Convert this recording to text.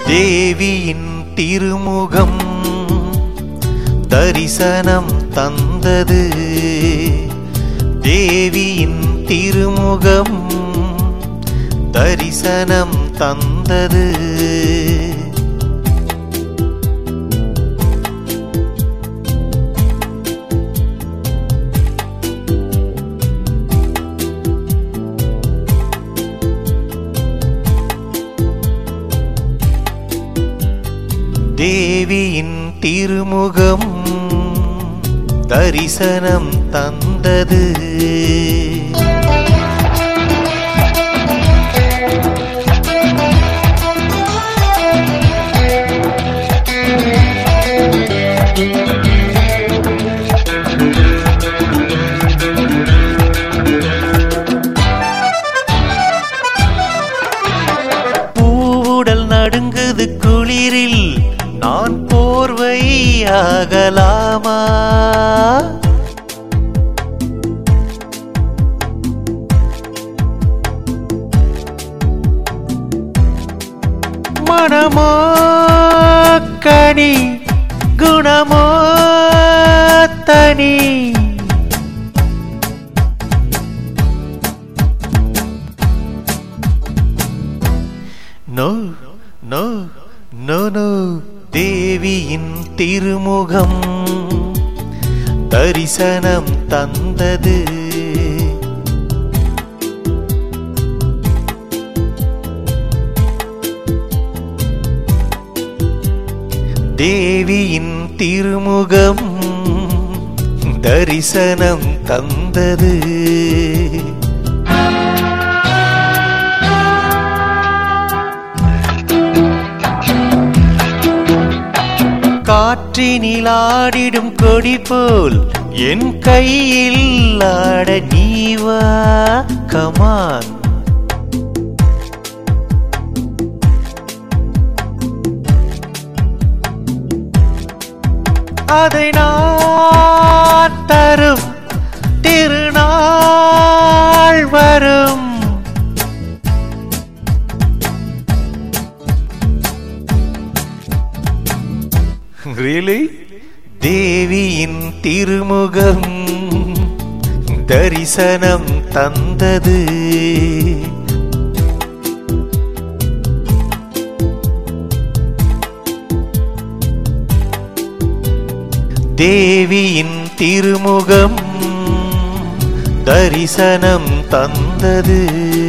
தேவியின் திருமுகம் தரிசனம் தந்தது தேவியின் திருமுகம் தரிசனம் தந்தது தேவியின் திருமுகம் தரிசனம் தந்தது பூவுடல் நடுங்குது குளிரில் நான் போர்வை ஆகலாமா மனமோ கனி குணமோ தனி நோ நோ நோ நோ தேவியின் திருமுகம் தரிசனம் தந்தது தேவியின் திருமுகம் தரிசனம் தந்தது காற்றினில் ஆடிடும் கொடி போல் என் கையில் ஆட நீவா கமான் அதை நான் தரும் திருநாள் வரும் ரியலி தேவியின் திருமுகம் தரிசனம் தந்தது தேவியின் திருமுகம் தரிசனம் தந்தது